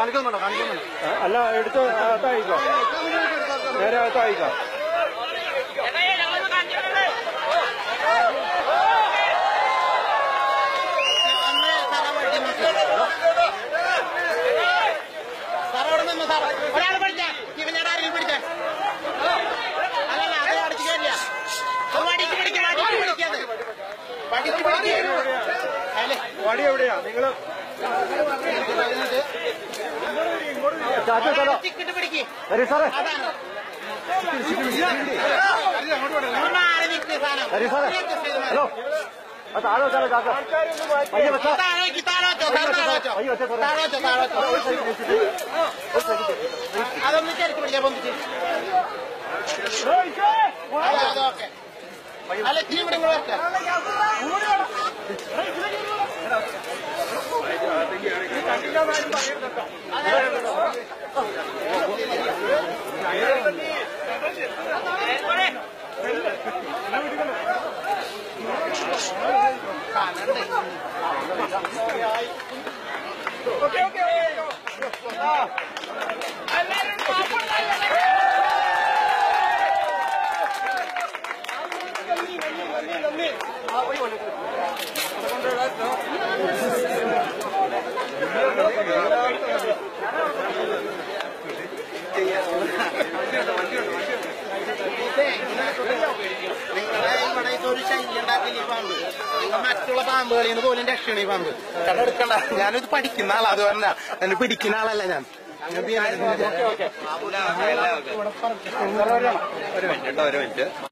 കാണിക്കുന്നുണ്ടോ കാണിക്കുന്നുണ്ടോ ആ, അല്ല എടുത്ത് അകത്തായിക്കോ നേരെ അകത്തായിക്കോ ഒരാൾ പഠിച്ച ഇവനോട് ആരെങ്കിലും പിടിച്ച അല്ലല്ല അത് അടിച്ചു കയറില്ല അത് വടിക്ക് പിടിക്കും വടിക്ക് പിടിക്കാതെ വടിക്ക് പിടിക്കുക അല്ലേ വടി എവിടെയാ നിങ്ങള് ടിക്കറ്റ് പിടിക്ക് ഹരി സാറേ അതാണ് ഒന്ന് ആരെ നിൽക്ക് സാധനം ഹരി സാറേ ഇതൊക്കെ ചെയ്ത് മതി. ഹലോ ആ താഴെ വെച്ചാലോ ചാക്ക പയ്യെ വെച്ചാ താഴെ വെക്ക്, താഴെ വെച്ചോ, സാർ താഴെ വെച്ചോ. പയ്യെ വെച്ചാ സാറേ താഴെ വെച്ചോ, താഴെ വെച്ചോ. അതൊന്ന് ചെറുക്ക് പിടിക്കാം പൊന്തിച്ച് അതെ, അത് ഓക്കെ അല്ല ഇത്തിരി ഇവിടെ ഇങ്ങോട്ട് വെക്കാം നിങ്ങളെ ഇവിടെ ഇതൊരു ശല്യം ഉണ്ടാക്കില്ല ഈ പാമ്പ് നിങ്ങൾ മറ്റുള്ള പാമ്പുകളിൽ നിന്ന് പോലും രക്ഷണ ഈ പാമ്പ് കാരണം എടുക്കണ്ട ഞാനിത് പഠിക്കുന്ന ആളാ അത് പറഞ്ഞ എന്നെ പിടിക്കുന്ന ആളല്ല ഞാൻ അങ്ങനെ ഒരു മിനിറ്റ് കേട്ടോ ഒരു മിനിറ്റ്